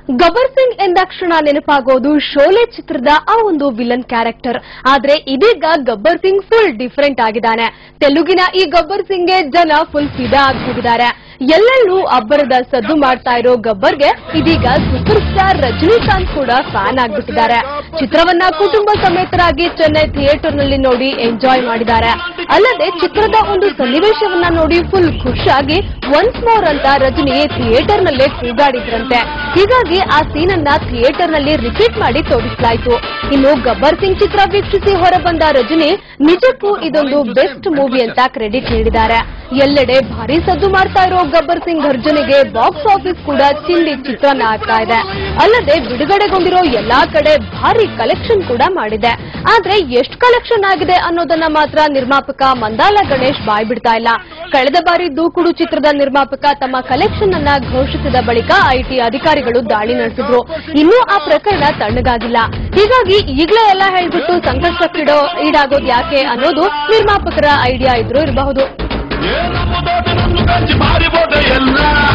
ಗಬ್ಬರ್ ಸಿಂಗ್ ಎಂದಾಕ್ಷಣ ನೆನಪಾಗೋದು ಶೋಲೆ ಚಿತ್ರದ ಆ ಒಂದು ವಿಲನ್ ಕ್ಯಾರೆಕ್ಟರ್ ಆದ್ರೆ ಇದೀಗ ಗಬ್ಬರ್ ಸಿಂಗ್ ಫುಲ್ ಡಿಫರೆಂಟ್ ಆಗಿದ್ದಾನೆ ತೆಲುಗಿನ ಈ ಗಬ್ಬರ್ ಸಿಂಗ್ಗೆ ಜನ ಫುಲ್ ಫಿದಾ ಆಗ್ಬಿಟ್ಟಿದ್ದಾರೆ ಎಲ್ಲೆಲ್ಲೂ ಅಬ್ಬರದ ಸದ್ದು ಮಾಡ್ತಾ ಇರೋ ಗಬ್ಬರ್ಗೆ ಇದೀಗ ಸೂಪರ್ ಸ್ಟಾರ್ ರಜನಿಕಾಂತ್ ಕೂಡ ಫ್ಯಾನ್ ಆಗ್ಬಿಟ್ಟಿದ್ದಾರೆ ಚಿತ್ರವನ್ನ ಕುಟುಂಬ ಸಮೇತರಾಗಿ ಚೆನ್ನೈ ಥಿಯೇಟರ್ನಲ್ಲಿ ನೋಡಿ ಎಂಜಾಯ್ ಮಾಡಿದ್ದಾರೆ ಅಲ್ಲದೆ ಚಿತ್ರದ ಒಂದು ಸನ್ನಿವೇಶವನ್ನ ನೋಡಿ ಫುಲ್ ಖುಷಿಯಾಗಿ ಒನ್ಸ್ ಮೋರ್ ಅಂತ ರಜನಿ ಥಿಯೇಟರ್ನಲ್ಲೇ ಕೂಗಾಡಿದ್ರಂತೆ ಹೀಗಾಗಿ ಆ ಸೀನ್ ಅನ್ನ ಥಿಯೇಟರ್ನಲ್ಲಿ ರಿಪೀಟ್ ಮಾಡಿ ತೋರಿಸಲಾಯಿತು ಇನ್ನು ಗಬ್ಬರ್ ಸಿಂಗ್ ಚಿತ್ರ ವೀಕ್ಷಿಸಿ ಹೊರಬಂದ ರಜನಿ ನಿಜಕ್ಕೂ ಇದೊಂದು ಬೆಸ್ಟ್ ಮೂವಿ ಅಂತ ಕ್ರೆಡಿಟ್ ನೀಡಿದ್ದಾರೆ ಎಲ್ಲೆಡೆ ಭಾರಿ ಸದ್ದು ಮಾಡ್ತಾ ಇರೋ ಗಬ್ಬರ್ ಸಿಂಗ್ ಘರ್ಜನೆಗೆ ಬಾಕ್ಸ್ ಆಫೀಸ್ ಕೂಡ ಚಿಂದಿ ಚಿತ್ರಾನ್ನ ಆಗ್ತಾ ಇದೆ ಅಲ್ಲದೆ ಬಿಡುಗಡೆಗೊಂಡಿರೋ ಎಲ್ಲಾ ಕಡೆ ಭಾರಿ ಕಲೆಕ್ಷನ್ ಕೂಡ ಮಾಡಿದೆ ಆದ್ರೆ ಎಷ್ಟು ಕಲೆಕ್ಷನ್ ಆಗಿದೆ ಅನ್ನೋದನ್ನ ಮಾತ್ರ ನಿರ್ಮಾಪಕ ಮಂದಾಲ ಗಣೇಶ್ ಬಾಯ್ ಬಿಡ್ತಾ ಇಲ್ಲ ಕಳೆದ ಬಾರಿ ದೂಕುಡು ಚಿತ್ರದ ನಿರ್ಮಾಪಕ ತಮ್ಮ ಕಲೆಕ್ಷನ್ ಅನ್ನ ಘೋಷಿಸಿದ ಬಳಿಕ ಐಟಿ ಅಧಿಕಾರಿಗಳು ದಾಳಿ ನಡೆಸಿದ್ರು ಇನ್ನೂ ಆ ಪ್ರಕರಣ ತಣ್ಣಗಾಗಿಲ್ಲ ಹೀಗಾಗಿ ಈಗಲೇ ಎಲ್ಲ ಹೇಳ್ಬಿಟ್ಟು ಸಂಕಷ್ಟಕ್ಕಿಡೋ ಈಡಾಗೋದು ಯಾಕೆ ಅನ್ನೋದು ನಿರ್ಮಾಪಕರ ಐಡಿಯಾ ಇದ್ರೂ ಇರಬಹುದು ఏ నమ్ముతోటి నన్ను కలిసి పారిపోతే ఎల్లా